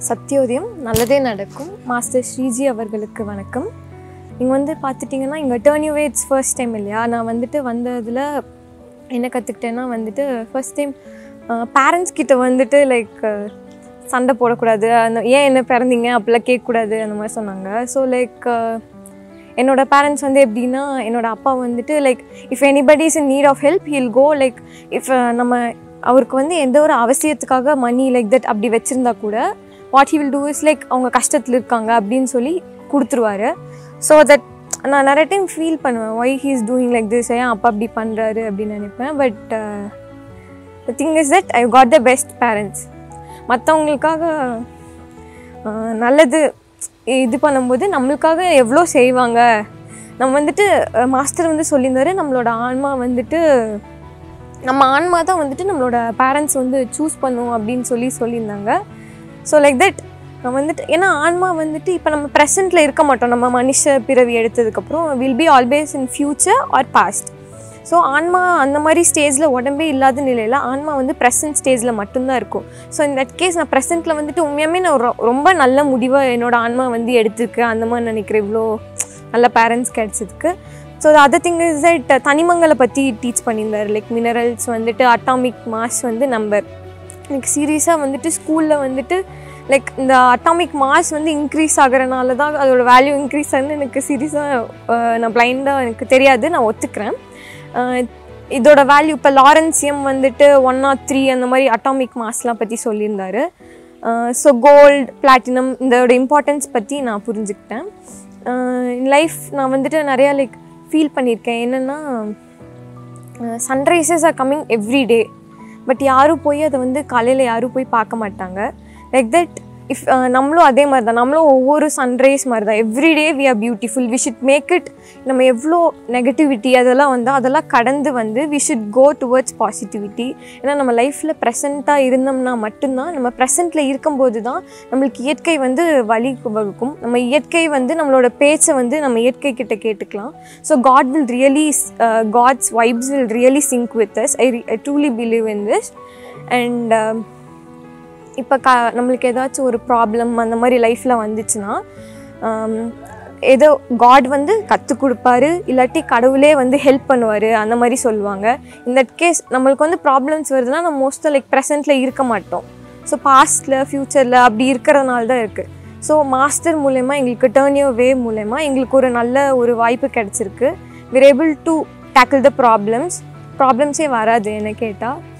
சத்தியோதயம் நல்லதே நடக்கும் மாஸ்டர் ஸ்ரீஜி அவர்களுக்கு வணக்கம் இங்கே வந்து பார்த்துட்டிங்கன்னா இங்கே turn you it's first time இல்லையா நான் வந்துட்டு வந்ததில் என்ன கற்றுக்கிட்டேன்னா வந்துட்டு ஃபர்ஸ்ட் டைம் பேரண்ட்ஸ் கிட்ட வந்துட்டு லைக் சண்டை போடக்கூடாது அந்த ஏன் என்ன பிறந்தீங்க அப்படிலாம் கேட்கக்கூடாது அந்த மாதிரி சொன்னாங்க ஸோ லைக் என்னோட பேரண்ட்ஸ் வந்து எப்படின்னா என்னோட அப்பா வந்துட்டு like if anybody is in need of help he'll go like if நம்ம அவருக்கு வந்து எந்த ஒரு அவசியத்துக்காக மணி லைக் தட் அப்படி வச்சுருந்தா கூட what he will do is like அவங்க கஷ்டத்தில் இருக்காங்க அப்படின்னு சொல்லி கொடுத்துருவாரு ஸோ தட் நான் நிறைய டைம் ஃபீல் பண்ணுவேன் why he is doing like this ஏன் அப்பா அப்படி பண்ணுறாரு அப்படின்னு நினைப்பேன் but the thing is that I got the best parents மற்றவங்களுக்காக நல்லது இது பண்ணும்போது நம்மளுக்காக எவ்வளோ செய்வாங்க நம்ம வந்துட்டு மாஸ்டர் வந்து சொல்லியிருந்தாரு நம்மளோட ஆன்மா வந்துட்டு நம்ம ஆன்மா தான் வந்துட்டு நம்மளோட பேரண்ட்ஸ் வந்து சூஸ் பண்ணும் அப்படின்னு சொல்லி சொல்லியிருந்தாங்க ஸோ லைக் தட் நம்ம வந்துட்டு ஏன்னா ஆன்மா வந்துட்டு இப்போ நம்ம ப்ரெசென்ட்டில் இருக்க மாட்டோம் நம்ம மனுஷ பிறவி எடுத்ததுக்கப்புறம் will be always in future or past so ஆன்மா அந்த மாதிரி ஸ்டேஜில் உடம்பே இல்லாத நிலையில் ஆன்மா வந்து ப்ரெசன்ட் ஸ்டேஜில் மட்டும்தான் இருக்கும் ஸோ இந்த தட் கேஸ் நான் ப்ரெசென்ட்டில் வந்துட்டு உண்மையாமே நான் ரொ- ரொம்ப நல்ல முடிவை என்னோட ஆன்மா வந்து எடுத்திருக்கு அந்த மாதிரி நினைக்கிறேன் இவ்வளோ நல்ல பேரண்ட்ஸ் கிடச்சதுக்கு so other thing is that தனிமங்களை பற்றி டீச் பண்ணியிருந்தார் லைக் மினரல்ஸ் வந்துட்டு அட்டாமிக் மாஸ் வந்து நம்பர் எனக்கு சீரியஸாக வந்துட்டு ஸ்கூலில் வந்துட்டு லைக் இந்த அட்டாமிக் மாஸ் வந்து இன்க்ரீஸ் ஆகிறனால தான் அதோட வேல்யூ இன்க்ரீஸ் ஆகுன்னு எனக்கு சீரியஸாக நான் பிளைண்டாக எனக்கு தெரியாது நான் ஒத்துக்கிறேன் அஹ் இதோட வேல்யூ இப்போ லாரன்சியம் வந்துட்டு ஒன் நாட் த்ரீ அந்த மாதிரி அட்டாமிக் மாஸ்லாம் பற்றி சொல்லியிருந்தாரு ஸோ கோல்டு பிளாட்டினம் இதோட இம்பார்ட்டன்ஸ் பற்றி நான் புரிஞ்சுக்கிட்டேன் இன் லைஃப் நான் வந்துட்டு நிறையா லைக் ஃபீல் பண்ணியிருக்கேன் என்னென்னா sunrises are coming every day but யாரும் போய் அதை வந்து காலையில் யாரும் போய் பார்க்க மாட்டாங்க லைக் தட் இஃப் நம்மளும் அதே மாதிரி தான் நம்மளும் ஒவ்வொரு சன்ரைஸ் மாதிரி தான் everyday we are beautiful we should make it நம்ம எவ்வளோ நெகட்டிவிட்டி அதெல்லாம் வந்து அதெல்லாம் கடந்து வந்து we should go towards positivity ஏன்னா நம்ம லைஃப்பில் ப்ரெசண்ட்டாக இருந்தோம்னா மட்டும்தான் நம்ம ப்ரெசண்ட்டில் இருக்கும்போது தான் நம்மளுக்கு இயற்கை வந்து வழி வகுக்கும் நம்ம இயற்கை வந்து நம்மளோட பேச்சை வந்து நம்ம இயற்கை கிட்ட கேட்டுக்கலாம் so God will really God's vibes will really sync with us I I truly believe in this and இப்போ க நம்மளுக்கு ஏதாச்சும் ஒரு ப்ராப்ளம் அந்த மாதிரி லைஃப்பில் வந்துச்சுன்னா ஆம், ஏதோ காட் வந்து கற்றுக் கொடுப்பாரு இல்லாட்டி கடவுளே வந்து ஹெல்ப் பண்ணுவார் அந்த மாதிரி சொல்லுவாங்க இந்த கேஸ் நம்மளுக்கு வந்து ப்ராப்ளம்ஸ் வருதுன்னா நம்ம மோஸ்ட்டாக லைக் ப்ரெசென்ட்டில் இருக்க மாட்டோம் ஸோ பாஸ்ட்டில் ஃப்யூச்சரில் அப்படி இருக்கிறதுனால தான் இருக்குது ஸோ மாஸ்டர் மூலயமா எங்களுக்கு டேர்ன் யூ வே மூலயமா எங்களுக்கு ஒரு நல்ல ஒரு வாய்ப்பு கிடச்சிருக்கு we're able to tackle the problems ப்ராப்ளம்ஸே வராது என்ன கேட்டால்